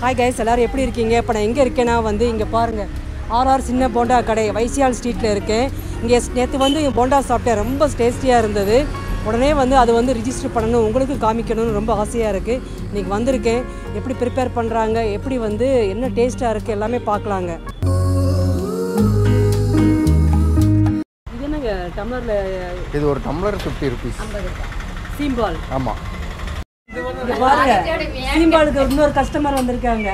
Hi guys எல்லாரும் எப்படி இருக்கீங்க இப்போ நான் எங்கே இருக்கேன்னா வந்து இங்கே பாருங்கள் ஆர்ஆர் சின்ன போண்டா கடை வைசியால் ஸ்ட்ரீட்டில் இருக்கேன் இங்கே நேற்று வந்து இங்க போண்டா சாப்பிட்டேன் ரொம்ப டேஸ்டியாக இருந்தது உடனே வந்து அது வந்து ரிஜிஸ்டர் பண்ணணும் உங்களுக்கு காமிக்கணும்னு ரொம்ப ஆசையாக இருக்குது இன்றைக்கி வந்திருக்கேன் எப்படி ப்ரிப்பேர் பண்ணுறாங்க எப்படி வந்து என்ன டேஸ்ட்டாக இருக்குது எல்லாமே பார்க்கலாங்க இது என்னங்க டம்ளரில் இது ஒரு டம்ளர் ஃபிஃப்டி ருபீஸ் சீம்பால் ஆமாம் இங்க பாருங்க சீம்பாலுக்கு இன்னொரு கஸ்டமர் வந்திருக்காங்க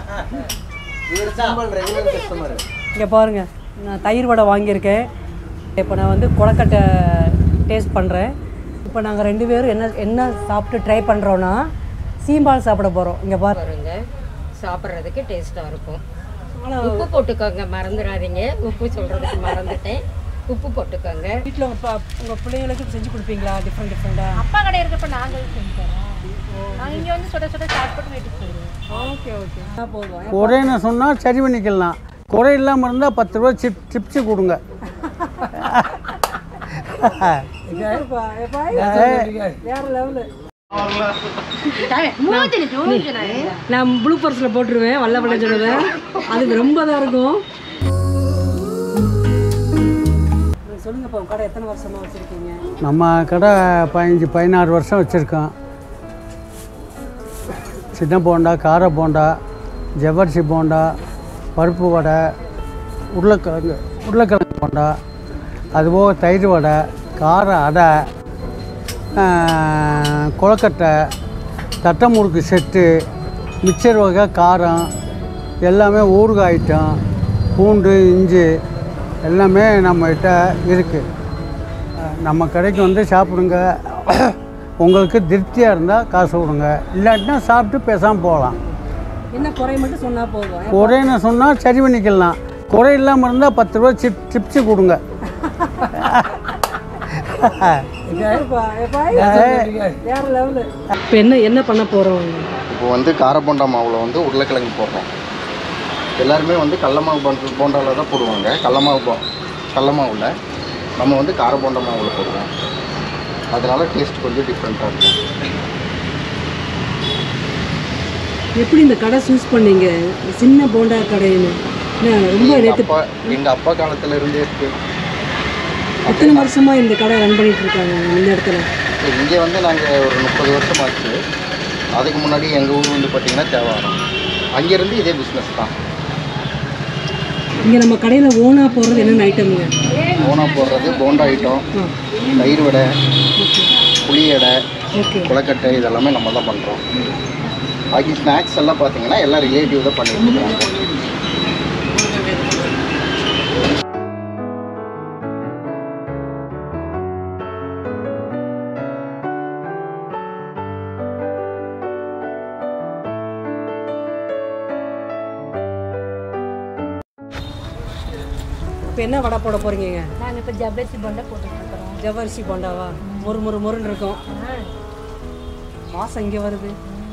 ரெகுலர் கஸ்டமர் இங்கே பாருங்க நான் தயிர் வடை வாங்கியிருக்கேன் இப்போ நான் வந்து கொழக்கட்டை டேஸ்ட் பண்ணுறேன் இப்போ நாங்கள் ரெண்டு பேரும் என்ன என்ன சாப்பிட்டு ட்ரை பண்ணுறோன்னா சீம்பால் சாப்பிட போகிறோம் இங்கே பாரு பாருங்க சாப்பிட்றதுக்கு டேஸ்ட்டாக இருக்கும் ஆனால் உப்பு போட்டுக்கோங்க மறந்துடாதீங்க உப்பு சொல்கிறதுக்கு மறந்துட்டேன் உப்பு போட்டுக்கோங்க வீட்டில் உங்கள் உங்கள் பிள்ளைங்களுக்கு செஞ்சு கொடுப்பீங்களா டிஃப்ரெண்ட் டிஃப்ரெண்ட்டாக அப்பா கடை இருக்கப்ப நாங்கள் செஞ்சு தரோம் நாங்கள் இங்கே வந்து சுட சுட சாப்பிட்டு வீட்டுக்கு போயிடுவோம் ஓகே ஓகே போதும் குறைன்னு சொன்னால் சரி பண்ணிக்கலாம் குறை இல்லாமல் இருந்தால் பத்து ரூபா சிப் சிப்ஸு கொடுங்க வேற லெவலு நான் ப்ளூ பர்ஸில் போட்டுருவேன் வல்ல வல்ல சொன்னதை அது ரொம்ப தான் இருக்கும் சொல்லுங்கப்பா உங்க கடை எத்தனை வருஷமா வச்சுருக்கீங்க நம்ம கடை பதினஞ்சு பதினாறு வருஷம் வச்சுருக்கோம் சின்ன போண்டா கார போண்டா ஜவ்வரிசி போண்டா பருப்பு வடை உருளைக்கிழங்கு உருளைக்கிழங்கு போண்டா அதுபோக தயிர் வடை கார அடை ஆஹ், கொழுக்கட்டை தட்டை முறுக்கு செட்டு மிக்சர் வகை காரம் எல்லாமே ஊறுகாய் ஐட்டம் பூண்டு இஞ்சி எல்லாமே நம்மகிட்ட இருக்குது நம்ம கடைக்கு வந்து சாப்பிடுங்க உங்களுக்கு திருப்தியாக இருந்தால் காசு கொடுங்க இல்லாட்டினா சாப்பிட்டு பேசாமல் போகலாம் என்ன குறை மட்டும் சொன்னா போதும் குறைன்னு சொன்னால் சரி பண்ணிக்கலாம் குறை இல்லாமல் இருந்தால் பத்து ரூபா சிப் சிப்ஸு கொடுங்க வேற லெவலு இப்போ என்ன என்ன பண்ண போகிறோம் இப்போ வந்து கார போண்டா மாவில் வந்து உருளைக்கிழங்கு போடுறோம் எல்லாருமே வந்து கடல மாவு போன்ற போண்டாவில் தான் போடுவாங்க கடல மாவு போ கடல மாவில் நம்ம வந்து கார போண்டா மாவில் போடுவோம் அதனால டேஸ்ட் கொஞ்சம் டிஃப்ரெண்ட்டாக இருக்கும் எப்படி இந்த கடை சூஸ் பண்ணீங்க சின்ன போண்டா கடைன்னு என்ன, ரொம்ப எங்கள் நேற்று அப்பா எங்கள் அப்பா காலத்துல இருந்தே இருக்கு எத்தனை வருஷமா இந்த கடை ரன் பண்ணிட்டு இருக்காங்க இந்த இடத்துல இங்கே வந்து நாங்கள் ஒரு முப்பது வருஷம் ஆச்சு அதுக்கு முன்னாடி எங்கள் ஊர் வந்து பார்த்திங்கன்னா தேவாரம் அங்கேருந்து இதே பிஸ்னஸ் தான் இங்கே நம்ம கடையில் ஓனாக போடுறது என்னென்ன ஐட்டமுங்க ஓனா போடுறது போண்டா ஐட்டம் தயிர் வடை புளி வடை ஓகே கொலக்கட்டை இதெல்லாமே நம்ம தான் பண்ணுறோம் பாக்கி ஸ்நாக்ஸ் எல்லாம் பார்த்தீங்கன்னா எல்லாம் ரிலேட்டிவ் தான் பண்ணிட்டு இருக்காங்க இப்போ என்ன வடை போட போகிறீங்க நாங்கள் இப்போ ஜவ்வரிசி போண்டா போட்டுட்ருக்குறோம் ஜவ்வரிசி போண்டாவா மொறு மொறு மொறுன்னு இருக்கும் வாசம் இங்கே வருது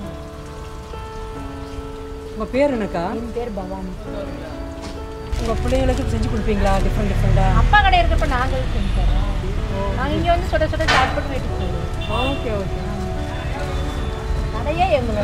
உங்கள் பேர் என்னக்கா என் பேர் பவானி உங்கள் பிள்ளைங்களுக்கு செஞ்சு கொடுப்பீங்களா டிஃப்ரெண்ட் டிஃப்ரெண்ட்டாக அப்பா கடை இருக்கப்ப நாங்கள் செஞ்சு தரோம் நாங்கள் இங்கே வந்து சுட சுட சாப்பிட்டு வீட்டுக்கு போயிடுவோம் ஓகே ஓகே கடையே எங்களோட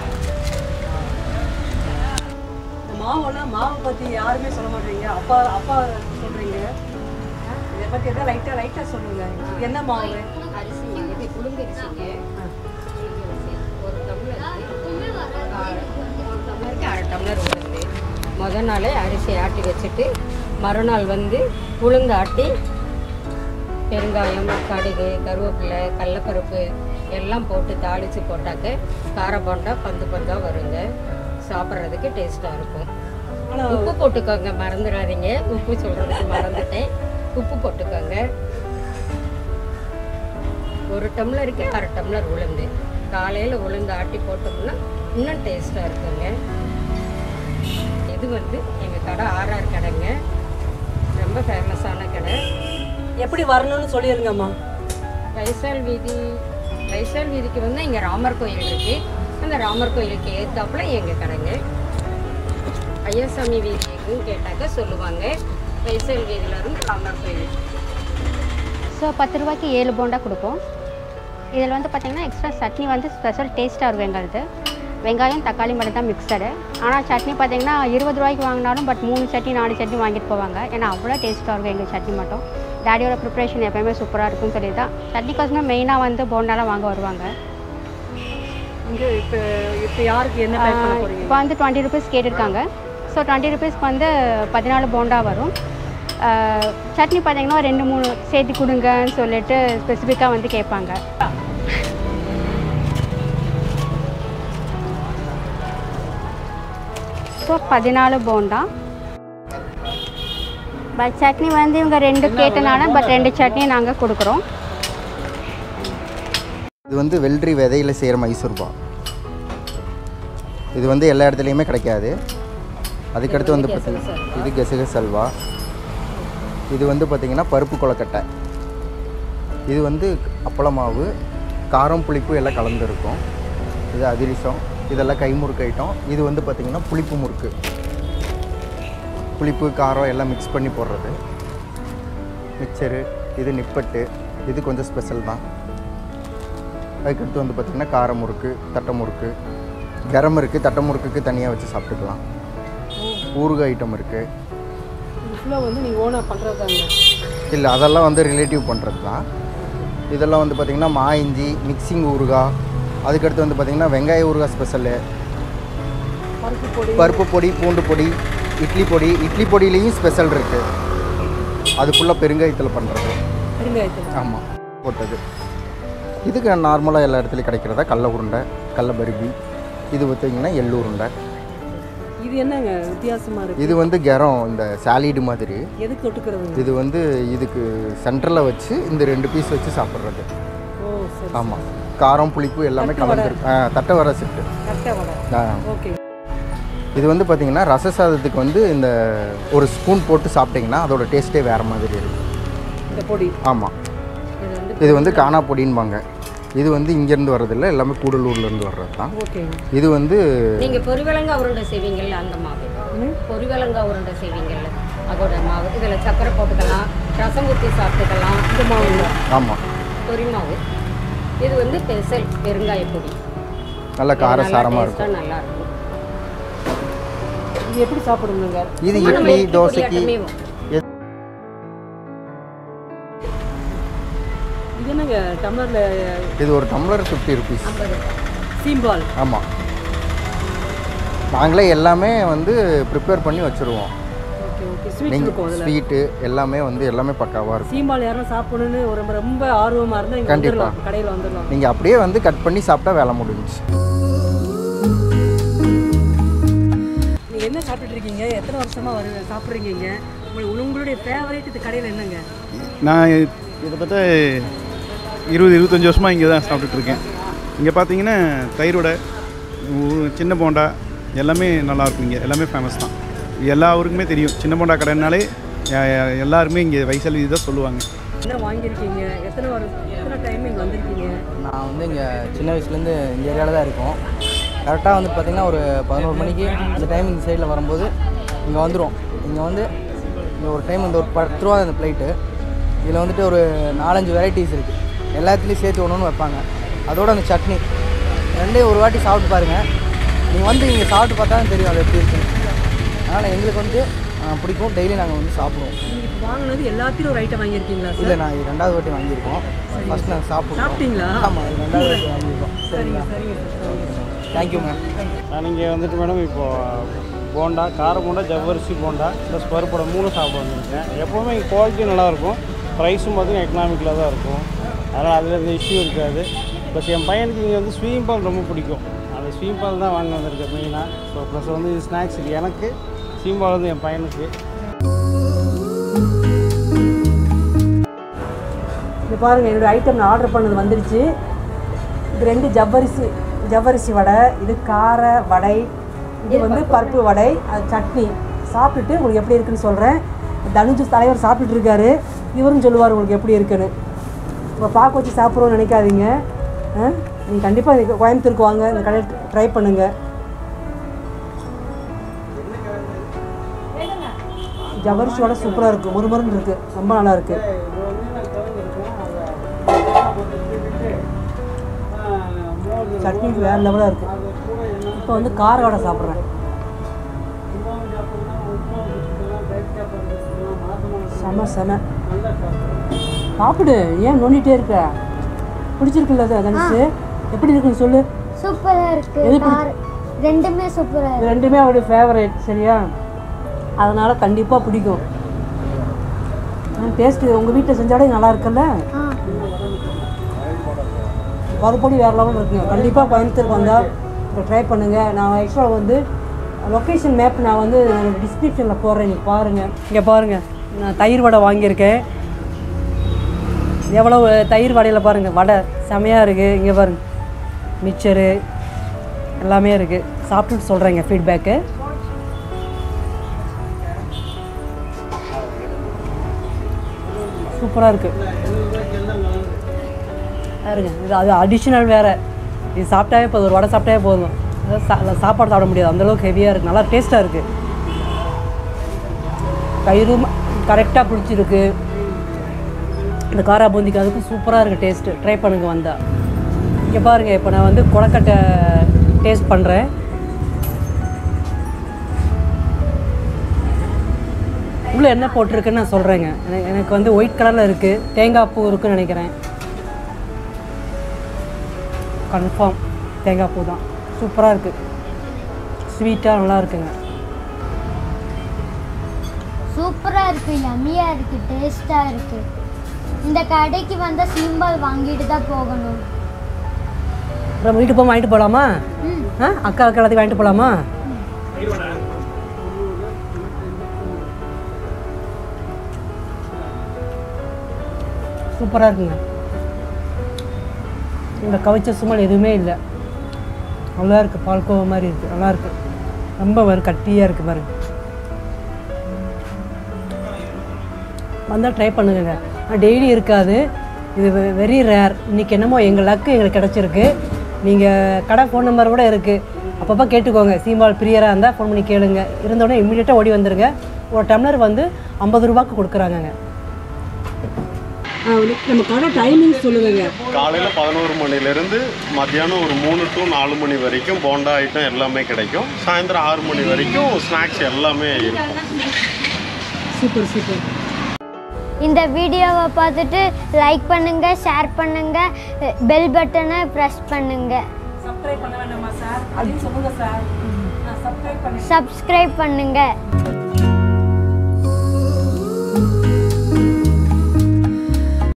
மாவுனா மாவை பற்றி யாருமே சொல்ல மாட்டீங்க அப்பா அப்பா சொல்கிறீங்க இதை பற்றி எதாவது லைட்டாக லைட்டாக சொல்லுங்கள் இது என்ன மாவு அரிசி இது புழுங்கரிசிங்க ஒரு டம்ளருக்கு ஒரு டம்ளருக்கு அரை டம்ளர் உளுந்து முத நாளே அரிசி ஆட்டி வச்சுட்டு மறுநாள் வந்து உளுந்து ஆட்டி பெருங்காயம் கடுகு கருவேப்பிலை கடலப்பருப்பு எல்லாம் போட்டு தாளித்து போட்டாக்க கார போண்டா பந்து பந்தாக வருங்க சாப்பிட்றதுக்கு டேஸ்ட்டாக இருக்கும் ஆனால் உப்பு போட்டுக்கோங்க மறந்துடாதீங்க உப்பு சொல்கிறதுக்கு மறந்துட்டேன் உப்பு போட்டுக்கோங்க ஒரு டம்ளருக்கு அரை டம்ளர் உளுந்து காலையில் உளுந்து ஆட்டி போட்டோம்னா இன்னும் டேஸ்ட்டாக இருக்குங்க இது வந்து எங்கள் கடை ஆர்ஆர் கடைங்க ரொம்ப ஃபேமஸான கடை எப்படி வரணும்னு சொல்லிடுங்கம்மா வைசால் வீதி வைசால் வீதிக்கு வந்து இங்கே ராமர் கோயில் இருக்குது அந்த ராமர் கோயிலுக்கு ஏற்றாப்புல எங்கள் கடைங்க ஐயாசாமி வீதி எங்கன்னு கேட்டாக்க சொல்லுவாங்க வைசால் வீதியிலேருந்து ராமர் கோயில் ஸோ பத்து ரூபாய்க்கு ஏழு போண்டா கொடுப்போம் இதில் வந்து பார்த்திங்கன்னா எக்ஸ்ட்ரா சட்னி வந்து ஸ்பெஷல் டேஸ்ட்டாக இருக்கும் எங்களுது வெங்காயம் தக்காளி மட்டும் தான் மிக்சடு ஆனால் சட்னி பார்த்தீங்கன்னா இருபது ரூபாய்க்கு வாங்கினாலும் பட் மூணு சட்னி நாலு சட்னி வாங்கிட்டு போவாங்க ஏன்னா அவ்வளோ டேஸ்ட்டாக இருக்கும் எங்கள் சட்னி மட்டும் டேடியோட ப்ரிப்ரேஷன் எப்போயுமே சூப்பராக இருக்கும்னு சொல்லி தான் சட்னிக்கோசரம் மெயினாக வந்து போண்டாலாம் வாங்க வருவாங்க இங்கே இப்போ இப்போ யாருக்கு என்ன பேக் பண்ண போகிறீங்க இப்போ வந்து டுவெண்ட்டி ருபீஸ் கேட்டிருக்காங்க ஸோ டுவெண்ட்டி ருபீஸ்க்கு வந்து பதினாலு போண்டா வரும் ஆஹ் சட்னி பார்த்தீங்கன்னா ரெண்டு மூணு சேர்த்து கொடுங்கன்னு சொல்லிட்டு ஸ்பெசிஃபிக்காக வந்து கேட்பாங்க ஸோ பதினாலு போண்டா பட் சட்னி வந்து இவங்க ரெண்டு கேட்டனால பட் ரெண்டு சட்னி நாங்கள் கொடுக்குறோம் இது வந்து வெள்ளரி விதையில் செய்கிற மைசூர்பா இது வந்து எல்லா இடத்துலையுமே கிடைக்காது அதுக்கடுத்து வந்து பார்த்தீங்கன்னா இது கெசகஸ் அல்வா இது வந்து பார்த்திங்கன்னா பருப்பு கொலக்கட்டை இது வந்து அப்பள மாவு காரம் புளிப்பு எல்லாம் கலந்துருக்கும் இது அதிரிசம் இதெல்லாம் கைமுறுக்கு ஐட்டம் இது வந்து பார்த்திங்கன்னா புளிப்பு முறுக்கு புளிப்பு காரம் எல்லாம் மிக்ஸ் பண்ணி போடுறது மிக்சரு இது நிப்பட்டு இது கொஞ்சம் ஸ்பெஷல் தான் அதுக்கடுத்து வந்து பார்த்திங்கன்னா கார முறுக்கு தட்டை முறுக்கு கரம் இருக்குது தட்டை முறுக்குக்கு தனியாக வச்சு சாப்பிட்டுக்கலாம் ஊறுகாய் ஐட்டம் இருக்குது ஃபுல்லாக வந்து நீங்கள் ஓனாக பண்ணுறது தாங்க இல்லை அதெல்லாம் வந்து ரிலேட்டிவ் பண்ணுறது தான் இதெல்லாம் வந்து பார்த்திங்கன்னா மா இஞ்சி மிக்சிங் ஊறுகாய் அதுக்கடுத்து வந்து பார்த்திங்கன்னா வெங்காய ஊறுகாய் ஸ்பெஷலு பருப்பு பொடி பருப்பு பொடி பூண்டு பொடி இட்லி பொடி இட்லி பொடியிலையும் ஸ்பெஷல் இருக்குது அது ஃபுல்லாக பெருங்காயத்தில் பண்ணுறது பெருங்காயத்தில் ஆமாம் போட்டது இதுக்கு நார்மலாக எல்லா இடத்துலையும் கிடைக்கிறதா கடல உருண்டை கடல பருப்பி இது பார்த்தீங்கன்னா எள்ளு உருண்டை இது என்னங்க வித்தியாசமாக இருக்குது இது வந்து கரம் இந்த சாலீடு மாதிரி எதுக்கு தொட்டுக்கிறதுங்க இது வந்து இதுக்கு சென்டரில் வச்சு இந்த ரெண்டு பீஸ் வச்சு சாப்பிட்றது ஓ சரி ஆமாம் காரம் புளிப்பு எல்லாமே தட்டு வடை. கலந்துருக்கு ஆ தட்டை வர செட்டு கட்டை வடை ஆ ஓகே இது வந்து பார்த்தீங்கன்னா ரச சாதத்துக்கு வந்து இந்த ஒரு ஸ்பூன் போட்டு சாப்பிட்டிங்கன்னா அதோட டேஸ்ட்டே வேறு மாதிரி இருக்கும் இந்த பொடி ஆமாம் இது வந்து இது வந்து காணா பொடின்பாங்க இது வந்து இங்கேருந்து வர்றதில்ல எல்லாமே கூடலூர்லேருந்து வர்றது தான் ஓகேங்க இது வந்து நீங்கள் பொரிவலங்கா உருண்டை செய்வீங்கல்ல அந்த மாவு பொரிவலங்கா உருண்டை செய்வீங்கல்ல அதோட மாவு இதில் சக்கரை போட்டுக்கலாம் ரசம் ஊற்றி சாப்பிட்டுக்கலாம் இந்த மாவு ஆமாம் பொரி மாவு இது வந்து பெசல் பெருங்காய பொடி நல்ல காரசாரமாக இருக்கும் நல்லா இருக்கும் இது எப்படி சாப்பிடணுங்க இது சும்மா நம்ம இட்லி இட்லி தோசைக்கு பொடியாட்டமே எத்- இது என்னங்க டம்ளரில் இது ஒரு டம்ளர் ஃபிஃப்டி ருபீஸ் ஐம்பது சீம்பால் ஆமாம் நாங்களே எல்லாமே வந்து ப்ரிப்பேர் பண்ணி வச்சுருவோம் ஓகே ஓகே ஸ்வீட் நீங்கள் இருக்கும் அதில் ஸ்வீட்டு எல்லாமே வந்து எல்லாமே பக்காவாக இருக்கும் சீம்பால் யாரும் சாப்பிடணும்னு ஒரு ரொம்ப ஆர்வமாக இருந்தால் இங்கே கண்டிப்பா. வந்துடலாம் கடையில் வந்துடலாம் நீங்கள் அப்படியே வந்து கட் பண்ணி சாப்பிட்டா வேலை முடிஞ்சுச்சு நீங்கள் என்ன சாப்பிட்டுட்டு இருக்கீங்க எத்தனை வருஷமாக வரு சாப்பிட்றீங்க இங்கே உங்களுக்கு உங்களுடைய ஃபேவரேட் இது கடையில் என்னங்க நான் கிட்டத்தட்ட இருபது இருபத்தஞ்சி வருஷமாக இங்கே தான் சாப்பிட்டுட்ருக்கேன் இங்கே பார்த்தீங்கன்னா தயிரோட ஊ- சின்ன போண்டா எல்லாமே நல்லாயிருக்கும் இங்கே எல்லாமே ஃபேமஸ் தான் எல்லா ஊருக்குமே தெரியும் சின்ன போண்டா கடைனாலே எ- எ- எல்லாருமே இங்கே வைசல் இதுதான் சொல்லுவாங்க என்ன வாங்கியிருக்கீங்க எத்தனை வருஷம் எத்தனை டைம் இங்கே வந்திருக்கீங்க நான் வந்து இங்கே சின்ன வயசுலேருந்து இந்த ஏரியாவில் தான் இருக்கோம் கரெக்டாக வந்து பார்த்திங்கன்னா ஒரு பதினோரு மணிக்கு அந்த டைம் இந்த சைடில் வரும்போது இங்கே வந்துடும் இங்கே வந்து இங்கே ஒரு டைம் இந்த ஒரு பத்து ரூபா இந்த பிளேட்டு இதில் வந்துட்டு ஒரு நாலஞ்சு வெரைட்டிஸ் இருக்குது எல்லாத்துலேயும் சேர்த்து ஒன்று ஒன்று வைப்பாங்க அதோட அந்த சட்னி ரெண்டே ஒரு வாட்டி சாப்பிட்டு பாருங்கள் நீங்கள் வந்து இங்கே சாப்பிட்டு பார்த்தா தான் தெரியும் அது எப்படி இருக்குன்னு அதனால் எங்களுக்கு வந்து ஆ, பிடிக்கும் டெய்லி நாங்கள் வந்து சாப்பிடுவோம் நீங்கள் இப்போ வாங்கினது எல்லாத்தையும் ஒரு ஐட்டம் வாங்கியிருக்கீங்களா இல்லை சார் நான் இது ரெண்டாவது வாட்டி வாங்கியிருக்கோம் ஃபஸ்ட் நாங்கள் சாப்பிடுவோம் சாப்பிட்டீங்களா ஆமாம் இது ரெண்டாவது வாட்டி வாங்கியிருக்கோம் சரிங்க சரிங்க சார் தேங்க்யூ மேம் நான் இங்கே வந்துட்டு மேடம் இப்போது போண்டா கார போண்டா ஜவ்வரிசி போண்டா ப்ளஸ் பருப்போட மூணு சாப்பிட வந்திருக்கேன் எப்போவுமே இங்கே குவாலிட்டி நல்லாயிருக்கும் ப்ரைஸும் பார்த்தீங்கன்னா எக்கனாமிக்கில் தான் இருக்கும் அதனால் அதில் எந்த இஷ்யூ இருக்காது ப்ளஸ் என் பையனுக்கு இங்கே வந்து ஸ்வீம் பால் ரொம்ப பிடிக்கும் அந்த ஸ்வீம் பால் தான் வாங்க வந்திருக்கேன் மெயினாக ஸோ ப்ளஸ் வந்து இது ஸ்நாக்ஸ் இது எனக்கு ஸ்வீம் பால் வந்து என் பையனுக்கு இது பாருங்கள் என்னோடய ஐட்டம் நான் ஆர்டர் பண்ணது வந்துருச்சு இது ரெண்டு ஜவ்வரிசி ஜவ்வரிசி வடை இது கார வடை இது வந்து பருப்பு வடை அது சட்னி சாப்பிட்டுட்டு உங்களுக்கு எப்படி இருக்குன்னு சொல்கிறேன் தனுஜு தலைவர் சாப்பிட்டுட்டு இருக்காரு இவரும் சொல்லுவார் உங்களுக்கு எப்படி இருக்குன்னு இப்போ பார்க்க வச்சு சாப்பிட்றோன்னு நினைக்காதீங்க நீங்கள் கண்டிப்பாக கோயம்புத்தூருக்கு வாங்க இந்த கடையில் ட்ரை பண்ணுங்கள் ஜவ்வரிசி வடை சூப்பராக இருக்குது முறுமுறுன்னு இருக்குது ரொம்ப நல்லா இருக்குது சட்னி வேறு லெவலாக இருக்குது இப்போ வந்து கார வடை சாப்பிட்றேன் செம செம சாப்பிடு ஏன் நோண்டிட்டே இருக்க பிடிச்சிருக்குல்ல அது தனுஷு எப்படி இருக்குன்னு சொல்லு சூப்பரா இருக்கு எது பிடி- கார் ரெண்டுமே சூப்பரா இது இருக்கு ரெண்டுமே அவருடைய ஃபேவரட் சரியா அதனால கண்டிப்பாக பிடிக்கும் டேஸ்ட்டு உங்கள் வீட்டில் செஞ்சாலே நல்லா இருக்குல்ல ஆ மறுபடி வேறு லெவல் இருக்குங்க கண்டிப்பாக கோயம்புத்தூருக்கு வந்தால் இதை ட்ரை பண்ணுங்கள் நான் ஆக்சுவலாக வந்து லொக்கேஷன் மேப் நான் வந்து டிஸ்கிரிப்ஷனில் போடுறேன் நீங்கள் பாருங்கள் இங்கே பாருங்கள் நான் தயிர் வடை வாங்கியிருக்கேன் எவ்வளோ தயிர் வடையில் பாருங்கள் வடை செமையாக இருக்குது இங்கே பாருங்கள் மிக்சரு எல்லாமே இருக்குது சாப்பிட்டுட்டு சொல்கிறேங்க ஃபீட்பேக்கு சூப்பராக இருக்குது பாருங்க இது அது அடிஷ்னல் வேறு இது சாப்பிட்டாவே போதும் ஒரு வடை சாப்பிட்டாவே போதும் அதாவது சா இல்ல சாப்பாடு சாப்பிட முடியாது அந்தளவுக்கு ஹெவியாக இருக்குது நல்லா டேஸ்ட்டாக இருக்குது தயிரும் கரெக்டாக பிடிச்சிருக்கு இந்த காரா பூந்திக்கு அதுக்கும் சூப்பராக இருக்குது டேஸ்ட்டு ட்ரை பண்ணுங்க வந்தால் இங்கே பாருங்கள் இப்போ நான் வந்து கொழக்கட்டை டேஸ்ட் பண்ணுறேன் உள்ளே என்ன போட்டிருக்குன்னு நான் சொல்கிறேங்க எனக்கு எனக்கு வந்து ஒயிட் கலரில் இருக்குது தேங்காய் பூ இருக்குன்னு நினைக்கிறேன் கன்ஃபார்ம் தேங்காய் பூ தான் சூப்பராக இருக்குது ஸ்வீட்டாக நல்லா இருக்குங்க சூப்பரா இருக்கு யம்மியா இருக்கு டேஸ்டா இருக்கு இந்த கடைக்கு வந்தா சிம்பல் வாங்கிட்டு தான் போகணும் அப்புறம் வீட்டு போக வாங்கிட்டு போகலாமா ம் ஆ அக்கா அக்கா எல்லாத்தையும் வாங்கிட்டு போகலாமா சூப்பராக இருக்குங்க இந்த கவிச்ச சுமல் எதுவுமே இல்லை நல்லா இருக்குது பால்கோவா மாதிரி இருக்குது நல்லா இருக்கு ரொம்ப வரும் கட்டியாக இருக்குது பாருங்க வந்தால் ட்ரை பண்ணுங்க டெய்லி இருக்காது இது வெரி ரேர் இன்றைக்கி என்னமோ எங்கள் லக்கு எங்களுக்கு கிடச்சிருக்கு நீங்கள் கடை ஃபோன் நம்பர் கூட இருக்குது அப்பப்போ கேட்டுக்கோங்க சீம்பால் பிரியராக இருந்தால் ஃபோன் பண்ணி கேளுங்க இருந்தோடனே இம்மிடியட்டாக ஓடி வந்துருங்க ஒரு டம்ளர் வந்து ஐம்பது ரூபாய்க்கு கொடுக்குறாங்கங்க நம்ம கடை டைமிங் சொல்லுங்க காலையில் பதினோரு மணிலேருந்து மத்தியானம் ஒரு மூணு டு நாலு மணி வரைக்கும் போண்டா ஐட்டம் எல்லாமே கிடைக்கும் சாயந்தரம் ஆறு மணி வரைக்கும் ஸ்நாக்ஸ் எல்லாமே இருக்கும் சூப்பர் சூப்பர் இந்த வீடியோவை பார்த்துட்டு லைக் பண்ணுங்க ஷேர் பண்ணுங்க பெல் பட்டனை ப்ரெஸ் பண்ணுங்க சப்ஸ்கிரைப் பண்ண வேண்டாமா சார் அப்படின்னு சொல்லுங்கள் சார் சப்ஸ்கிரைப் பண்ணி சப்ஸ்கிரைப் பண்ணுங்க